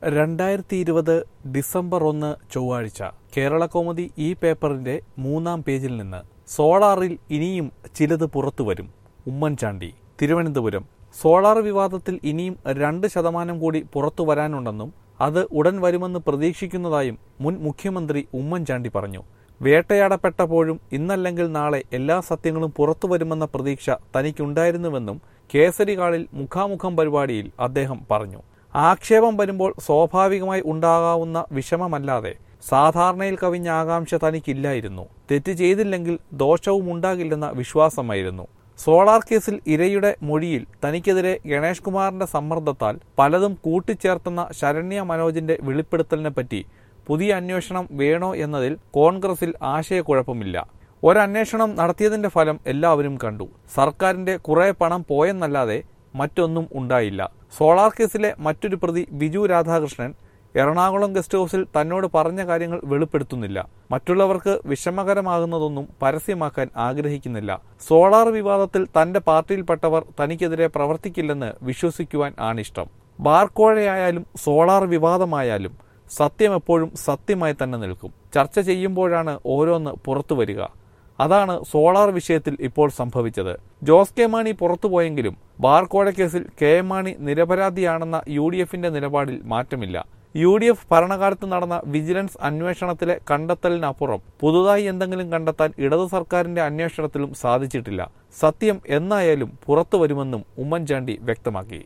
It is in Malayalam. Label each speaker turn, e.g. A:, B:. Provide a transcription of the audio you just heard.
A: രണ്ടായിരത്തി ഇരുപത് ഡിസംബർ ഒന്ന് ചൊവ്വാഴ്ച കേരള കൗമുദി ഈ പേപ്പറിന്റെ മൂന്നാം പേജിൽ നിന്ന് സോളാറിൽ ഇനിയും ചിലത് പുറത്തു വരും ഉമ്മൻചാണ്ടി തിരുവനന്തപുരം സോളാർ വിവാദത്തിൽ ഇനിയും രണ്ട് ശതമാനം കൂടി പുറത്തു വരാനുണ്ടെന്നും അത് ഉടൻ വരുമെന്ന് പ്രതീക്ഷിക്കുന്നതായും മുൻ മുഖ്യമന്ത്രി ഉമ്മൻചാണ്ടി പറഞ്ഞു വേട്ടയാടപ്പെട്ടപ്പോഴും ഇന്നല്ലെങ്കിൽ നാളെ എല്ലാ സത്യങ്ങളും പുറത്തു വരുമെന്ന പ്രതീക്ഷ തനിക്കുണ്ടായിരുന്നുവെന്നും കേസരികാളിൽ മുഖാമുഖം പരിപാടിയിൽ അദ്ദേഹം പറഞ്ഞു ആക്ഷേപം വരുമ്പോൾ സ്വാഭാവികമായി ഉണ്ടാകാവുന്ന വിഷമമല്ലാതെ സാധാരണയിൽ കവിഞ്ഞ ആകാംക്ഷ തനിക്കില്ലായിരുന്നു തെറ്റ് ചെയ്തില്ലെങ്കിൽ ദോഷവും ഉണ്ടാകില്ലെന്ന വിശ്വാസമായിരുന്നു സോളാർ കേസിൽ ഇരയുടെ മൊഴിയിൽ തനിക്കെതിരെ ഗണേഷ് കുമാറിന്റെ സമ്മർദ്ദത്താൽ പലതും കൂട്ടിച്ചേർത്തെന്ന ശരണ്യ മനോജിന്റെ വെളിപ്പെടുത്തലിനെ പറ്റി പുതിയ അന്വേഷണം വേണോ എന്നതിൽ കോൺഗ്രസിൽ ആശയക്കുഴപ്പമില്ല ഒരന്വേഷണം നടത്തിയതിന്റെ ഫലം എല്ലാവരും കണ്ടു സർക്കാരിന്റെ കുറെ പണം പോയെന്നല്ലാതെ മറ്റൊന്നും ഉണ്ടായില്ല സോളാർ കേസിലെ മറ്റൊരു പ്രതി ബിജു രാധാകൃഷ്ണൻ എറണാകുളം ഗസ്റ്റ് ഹൗസിൽ തന്നോട് പറഞ്ഞ കാര്യങ്ങൾ വെളിപ്പെടുത്തുന്നില്ല മറ്റുള്ളവർക്ക് വിഷമകരമാകുന്നതൊന്നും പരസ്യമാക്കാൻ ആഗ്രഹിക്കുന്നില്ല സോളാർ വിവാദത്തിൽ തന്റെ പാർട്ടിയിൽപ്പെട്ടവർ തനിക്കെതിരെ പ്രവർത്തിക്കില്ലെന്ന് വിശ്വസിക്കുവാൻ ആണിഷ്ടം ബാർക്കോഴയായാലും സോളാർ വിവാദമായാലും സത്യം എപ്പോഴും സത്യമായി തന്നെ നിൽക്കും ചർച്ച ചെയ്യുമ്പോഴാണ് ഓരോന്ന് പുറത്തു വരിക അതാണ് സോളാർ വിഷയത്തിൽ ഇപ്പോൾ സംഭവിച്ചത് ജോസ് കെ മാണി പുറത്തുപോയെങ്കിലും ബാർക്കോഴ കേസിൽ കെ എം മാണി നിരപരാധിയാണെന്ന യു ഡി എഫിന്റെ നിലപാടിൽ മാറ്റമില്ല യു ഡി എഫ് ഭരണകാലത്ത് നടന്ന വിജിലൻസ് അന്വേഷണത്തിലെ കണ്ടെത്തലിനപ്പുറം പുതുതായി എന്തെങ്കിലും കണ്ടെത്താൻ ഇടതു സർക്കാരിന്റെ അന്വേഷണത്തിലും സാധിച്ചിട്ടില്ല സത്യം എന്നായാലും പുറത്തു വരുമെന്നും ഉമ്മൻചാണ്ടി വ്യക്തമാക്കി